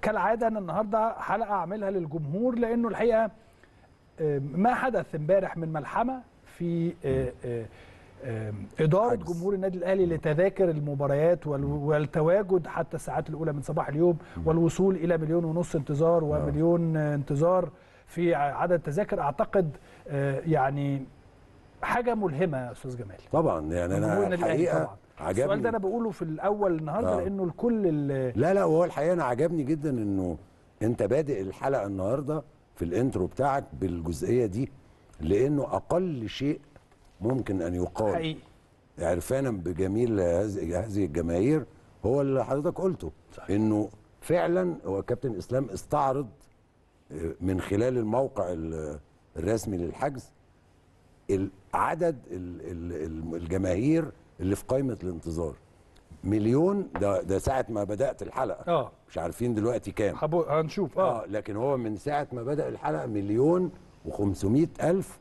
كالعاده انا النهارده حلقه اعملها للجمهور لانه الحقيقه آه، ما حدث امبارح من ملحمه في آه، آه، آه، إدارة حجز. جمهور النادي الأهلي لتذاكر المباريات وال- والتواجد حتى الساعات الأولى من صباح اليوم والوصول إلى مليون ونص انتظار ومليون آه، انتظار في ع- عدد تذاكر أعتقد آه، يعني حاجة ملهمة يا أستاذ جمال طبعا يعني جمهور انا النادي الأهلي الحقيقه طبعا السؤال ده عجبني أنا بقوله في الأول النهاردة آه. لأنه الكل ال- لا لا وهو الحقيقه انا عجبني جدا انه انت بادئ الحلقه النهارده في الانترو بتاعك بالجزئيه دي لانه اقل شيء ممكن ان يقال حقيقي عرفانا بجميل هذه هذه الجماهير هو اللي حضرتك قلته صحيح. انه فعلا هو كابتن اسلام استعرض آه، من خلال الموقع ال- الرسمي للحجز العدد ال- ال- ال- الجماهير اللي في قائمه الانتظار مليون ده ده ساعه ما بدات الحلقه اه مش عارفين دلوقتي كام هبو- هنشوف اه اه لكن هو من ساعه ما بدا الحلقه مليون و500 الف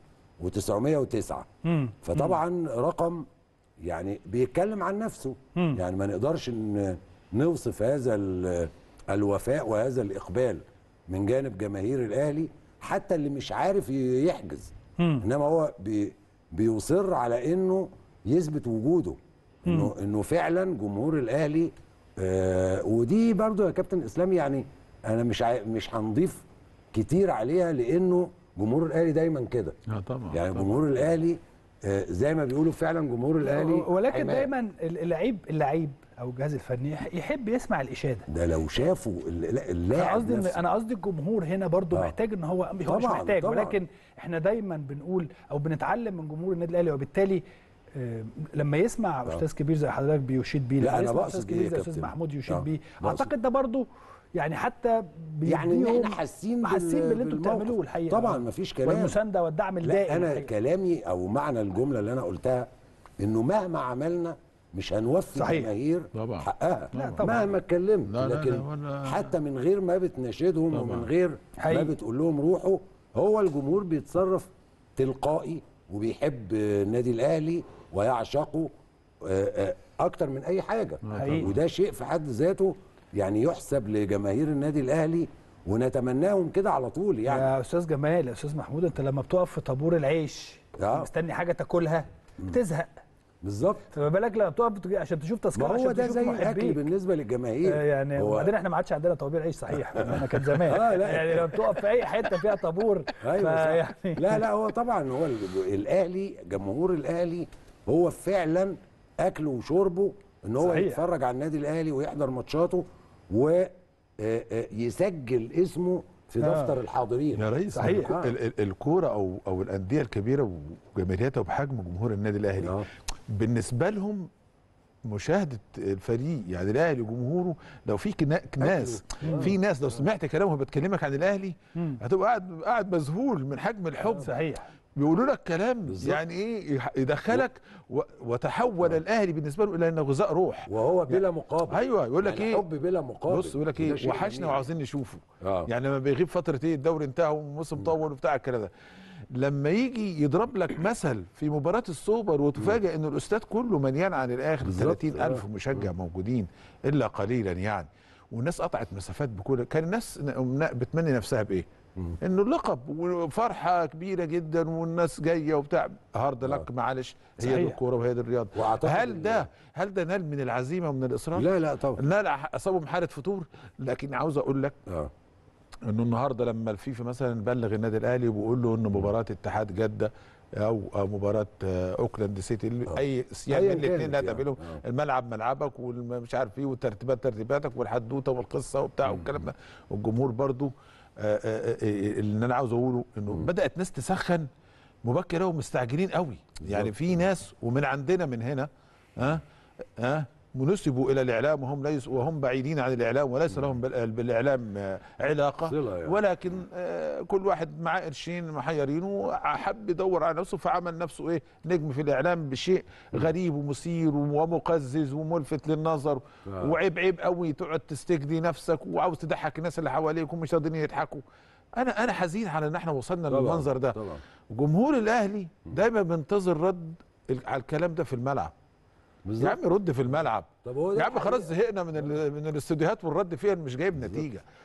و909 مم. فطبعا رقم يعني بيتكلم عن نفسه مم. يعني ما نقدرش ن- نوصف هذا ال- الوفاء وهذا الاقبال من جانب جماهير الاهلي حتى اللي مش عارف ي- يحجز مم. انما هو بي بيصر على انه يثبت وجوده انه انه فعلا جمهور الاهلي آه ودي برضو يا كابتن اسلام يعني انا مش عاي- مش هنضيف كتير عليها لانه جمهور الاهلي دايما كده اه طبعا يعني طبعاً. جمهور الاهلي آه، زي ما بيقولوا فعلا جمهور الاهلي ولكن حماية. دايما اللعيب اللعيب او الجهاز الفني يح- يحب يسمع الاشاده ده لو شافوا الل- لا- انا اللاعب قصدي إن- نفسه انا قصدي الجمهور هنا برضو آه. محتاج ان هو هو مش طبعاً، محتاج طبعاً. ولكن احنا دايما بنقول او بنتعلم من جمهور النادي الاهلي وبالتالي آه، لما يسمع استاذ كبير زي حضرتك بيشيد بيه لا، لما أنا يسمع بقصد استاذ إيه كبير يا زي استاذ كابتن؟ محمود يشيد آه، بيه بقصد. اعتقد ده برضو يعني حتى يعني ان بيديهم احنا حاسين حاسين بال- باللي انتوا بالموقف. بتعملوه الحقيقه طبعا آه. مفيش كلام والمسانده والدعم الدائم لا انا الحقيقة. كلامي او معنى الجمله اللي انا قلتها انه مهما عملنا مش هنوفي صحيح. الجماهير طبعا. حقها لا، طبعا. مهما اتكلمت لا، لا، لكن لا، ولا- حتى من غير ما بتناشدهم طبعا. ومن غير ما حقيقي. بتقول لهم روحوا هو الجمهور بيتصرف تلقائي وبيحب النادي الاهلي ويعشقه آه، آه، اكتر من اي حاجه حقيقي. وده شيء في حد ذاته يعني يحسب لجماهير النادي الاهلي ونتمناهم كده على طول يعني يا استاذ جمال يا استاذ محمود انت لما بتقف في طابور العيش آه. مستني حاجه تاكلها بتزهق بالظبط فما بالك لما بتقف بتج- عشان تشوف ما تذكره هو عشان ده تشوف زي الاكل محبيك بالنسبه للجماهير آه، يعني هو وبعدين احنا ما عادش عندنا طوابير عيش صحيح انا كان زمان آه، لا. يعني لما بتقف في اي حته فيها طابور ايوه صح. فيعني لا لا هو طبعا هو ال- الاهلي جمهور الاهلي هو فعلا اكله وشربه ان هو صحيح. يتفرج على النادي الاهلي ويحضر ماتشاته ويسجل اسمه في آه. دفتر الحاضرين يا ريس صحيح. ال- ال- ال- الكوره او او الانديه الكبيره وجماهيريتها وبحجم جمهور النادي الاهلي آه. بالنسبه لهم مشاهده الفريق يعني الاهلي جمهوره لو في كنا- ناس في ناس لو سمعت كلامهم بتكلمك عن الاهلي مم. هتبقى قاعد قاعد مذهول من حجم الحب صحيح بيقولوا لك كلام بالظبط. يعني ايه يح- يدخلك و- وتحول الاهلي بالنسبه له الى انه غذاء روح وهو بلا مقابل ايوه يقول لك يعني ايه حب بلا مقابل بص يقول لك وده ايه شيء وحشنا جميل. وعاوزين نشوفه آه. يعني لما بيغيب فتره ايه الدوري انتهى والموسم طول وبتاع الكلام ده لما يجي يضرب لك مثل في مباراه السوبر وتفاجئ ان الاستاد كله مليان عن الاخر بالظبط. 30000 مشجع موجودين الا قليلا يعني والناس قطعت مسافات بكل كان الناس ن- بتمني نفسها بايه؟ انه اللقب وفرحه كبيره جدا والناس جايه وبتاع هارد لك معلش هي دي صحيح. الكوره وهي دي الرياضه وأعتقد هل إن- ده هل ده نال من العزيمه ومن الاصرار؟ لا لا طبعا لا اصابهم حاله فتور لكن عاوز اقول لك اه انه النهارده لما الفيفا مثلا بلغ النادي الاهلي وبيقول له ان مباراه اتحاد جده او او مباراه آه، اوكلاند سيتي اللي- آه. اي سيان أياً من الاثنين كانت اللي يعني. هتقابلهم آه. الملعب ملعبك والمش عارف ايه والترتيبات ترتيباتك والحدوته والقصه وبتاع والكلام ده والجمهور برضو آه، آه، آه، آه، اللي انا عاوز اقوله انه بدات ناس تسخن مبكره ومستعجلين قوي يعني في ناس ومن عندنا من هنا ها ها منسبوا الى الاعلام وهم ليس وهم بعيدين عن الاعلام وليس لهم بال- بالاعلام آه، علاقه صلة يعني. ولكن آه، كل واحد معاه قرشين محيرين وحب يدور على نفسه فعمل نفسه ايه نجم في الاعلام بشيء غريب ومثير ومقزز وملفت للنظر آه. وعيب عيب قوي تقعد تستجدي نفسك وعاوز تضحك الناس اللي حواليك ومش راضيين يضحكوا انا انا حزين على ان احنا وصلنا طبعاً، للمنظر ده طبعا جمهور الاهلي دايما بينتظر رد ال- على الكلام ده في الملعب يا بالظبط عم رد في الملعب طب هو ده يا عم خلاص الحقيقة. زهقنا من ال- من الاستوديوهات والرد فيها مش جايب نتيجه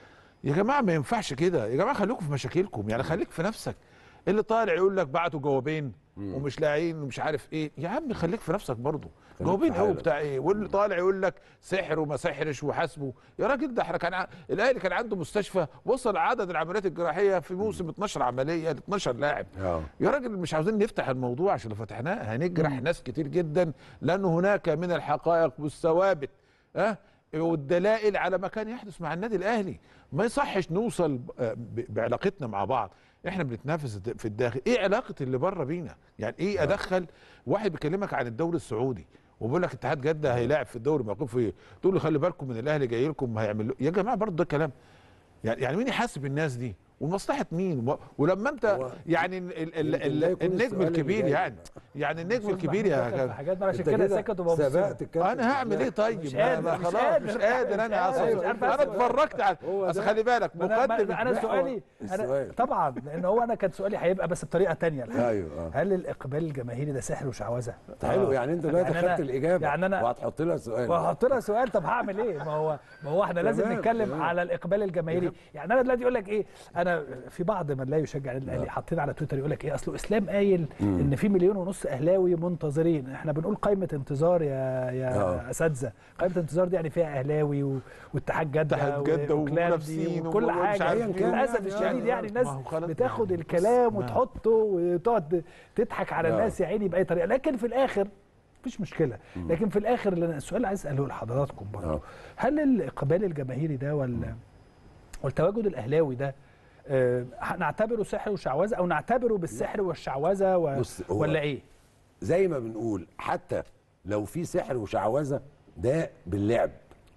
يا جماعه ما ينفعش كده يا جماعه خليكم في مشاكلكم يعني خليك في نفسك اللي طالع يقول لك بعتوا جوابين ومش لاقيين ومش عارف ايه يا عم خليك في نفسك برضه خليك جوابين في قوي حالك. بتاع ايه واللي طالع يقول لك سحر وما سحرش وحاسبه يا راجل ده احنا كان ع- الاهلي كان عنده مستشفى وصل عدد العمليات الجراحيه في موسم 12 عمليه ل 12 لاعب اه يا راجل مش عاوزين نفتح الموضوع عشان لو فتحناه هنجرح ناس كتير جدا لان هناك من الحقائق والثوابت ها والدلائل على ما كان يحدث مع النادي الاهلي ما يصحش نوصل ب- ب- بعلاقتنا مع بعض احنا بنتنافس في الداخل ايه علاقه اللي بره بينا يعني ايه ادخل واحد بيكلمك عن الدوري السعودي وبيقول لك اتحاد جده هيلاعب في الدوري موقف ايه تقول له خلي بالكم من الاهلي جاي لكم هيعمل له- يا جماعه برضه ده كلام يعني يعني مين يحاسب الناس دي ومصلحه مين و- ولما انت هو يعني ال ال يمكن ال ده يكون النجم السؤال اللي الكبير جاي. يعني يعني النجم شوف الكبير محمود يا دخل في كابتن حاجات بقى عشان انت كده كده سكت وببص سبقت الكابتن انا هعمل ايه طيب مش ما- قادر، ما مش خلاص قادر، مش مش قادر انا قادر، اصلا مش عارف انا أسأل. اتفرجت على هو اصل ده. خلي بالك ما انا, مقدم ما انا سؤالي انا السؤال. طبعا لان هو انا كان سؤالي هيبقى بس بطريقه تانية الحقيقة. ايوه اه هل الاقبال الجماهيري ده سحر وشعوذه؟ حلو يعني انت دلوقتي يعني أنا- خدت الاجابه يعني أنا- وهتحط لها سؤال وهحط لها سؤال طب هعمل ايه؟ ما هو ما هو احنا لازم تمام، نتكلم تمام. على الاقبال الجماهيري، يعني انا دلوقتي يقول لك ايه؟ انا في بعض من لا يشجع النادي الاهلي حاطين على تويتر يقول لك ايه؟ اصله اسلام قايل ان في مليون ونص اهلاوي منتظرين، احنا بنقول قائمه انتظار يا يا آه. اساتذه، قائمه انتظار دي يعني فيها اهلاوي و- واتحاد جده اتحاد جدة وأوكلاندي ومنافسين وكل ومش حاجه عارف أياً إيه. كان للاسف يعني، الشديد آه، يعني آه. الناس ما هو خلاص بتاخد يعني. الكلام بس- وتحطه وتقعد تضحك على آه. الناس يا عيني باي طريقه، لكن في الاخر مفيش مشكله لكن في الاخر اللي أنا- السؤال اللي عايز اساله لحضراتكم برضه آه. هل الاقبال الجماهيري ده ولا والتواجد الاهلاوي ده آه، نعتبره سحر وشعوذه او نعتبره بالسحر والشعوذه و... بص، هو- ولا ايه؟ زي ما بنقول حتى لو في سحر وشعوذه ده باللعب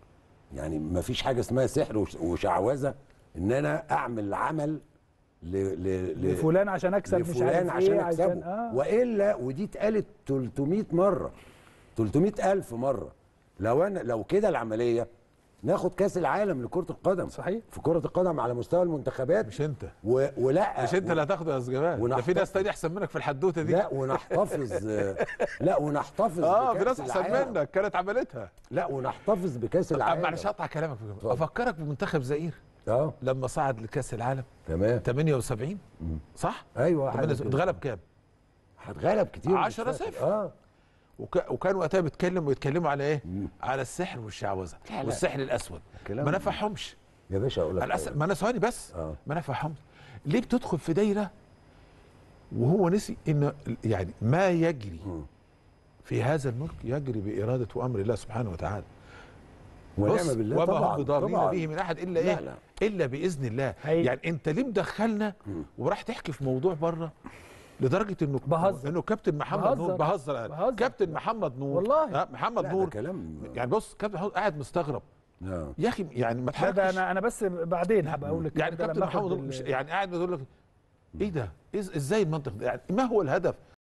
يعني ما فيش حاجه اسمها سحر وش- وشعوذه ان انا اعمل عمل ل ل ل لفلان عشان اكسب مش لفلان عارف عشان ايه اكسبه عشان اه والا ودي اتقالت 300 مره 300 الف مره لو انا لو كده العمليه ناخد كاس العالم لكره القدم صحيح. في كره القدم على مستوى المنتخبات مش انت و... ولا مش انت اللي هتاخد يا زجبان ده في ونحتفظ. ناس تانية احسن منك في الحدوته دي لا ونحتفظ لا ونحتفظ اه في بكأس ناس احسن العالم. منك كانت عملتها لا ونحتفظ بكاس طب العالم معلش اقطع كلامك اتفضل. افكرك بمنتخب زئير اه لما صعد لكاس العالم تمام 78 صح؟ ايوه حاجة 78 كده. اتغلب كام؟ هتغلب كتير مش 10 فاكر. صفر. اه وك... وكان وقتها بيتكلموا يتكلموا على ايه؟ على السحر والشعوذه لا. والسحر الاسود كلام- ما نفعهمش يا باشا اقول لك الأس... حاجة. ما انا ثواني بس آه. ما نفعهمش ليه بتدخل في دايره وهو نسي ان يعني ما يجري مم. في هذا الملك يجري باراده وامر الله سبحانه وتعالى ونعم بص، بالله وما طبعا هم بضارين طبعا به من احد الا لا، ايه لا. الا باذن الله هي- يعني انت ليه مدخلنا وراح تحكي في موضوع بره لدرجه انه بهزر. انه كابتن محمد بهزر. نور بهزر أنا. بهزر. كابتن محمد نور والله. آه محمد لا، ده نور كلام يعني بص كابتن محمد قاعد مستغرب آه. يا اخي يعني ما لا ده تحركش انا انا بس بعدين هبقى اقول لك يعني الكلام ده كابتن لما آخد محمد نور ال- مش يعني قاعد بيقول لك ايه ده إز ازاي المنطق ده يعني ما هو الهدف